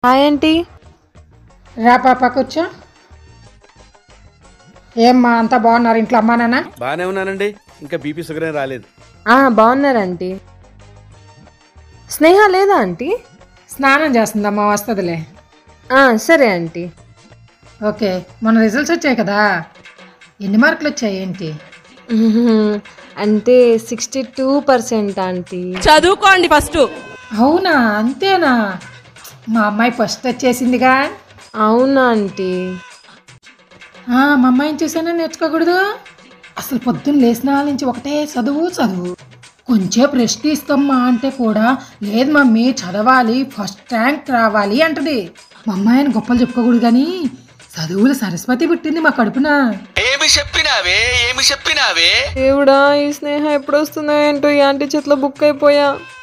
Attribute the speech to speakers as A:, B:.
A: Hi aunty
B: రా పాప కూర్చో ఏమ్మా అంతా బాగున్నారు ఇంట్లో అమ్మా నాన్న
C: బాగానే ఉన్నానండి ఇంకా బీపీ షుగర్ ఏం రాలేదు
A: ఆ, బాగున్నారు ఆంటీ స్నేహ లేదా ఆంటీ
B: స్నానం చేస్తుందమ్మా వస్తుందిలే
A: ఆ, సరే ఆంటీ
B: ఓకే మొన్న రిజల్ట్స్ వచ్చాయి కదా ఎన్ని మార్కులు వచ్చాయి ఏంటి
A: మ్మ్. అంటే సిక్స్టీ టూ పర్సెంట్ ఆంటీ
D: చదువుకోండి ఫస్ట్
B: అవునా అంతేనా మా అమ్మాయి ఫస్ట్ వచ్చేసిందిగా
A: అవునా ఆంటీ
B: ఆ, మా అమ్మాయిని చూసానా నేర్చుకోకూడదు అసలు పొద్దున్న లేచిన వాళ్ళ నుంచి ఒకటే చదువు చదువు కొంచెంసేపు రెస్ట్ తీసుకోమ్మా అంటే కూడా లేదు మమ్మీ చదవాలి ఫస్ట్ ర్యాంక్ రావాలి అంటది మా అమ్మాయిని గొప్పలు చెప్పుకోకూడదు కానీ చదువులు సరస్వతి పుట్టింది మా కడుపున
E: ఏమి చెప్పినావే ఏమి చెప్పినావే
A: దేవుడా ఈ స్నేహ ఎప్పుడు వస్తుందో ఏంటో ఈ ఆంటీ చేతిలో బుక్ అయిపోయా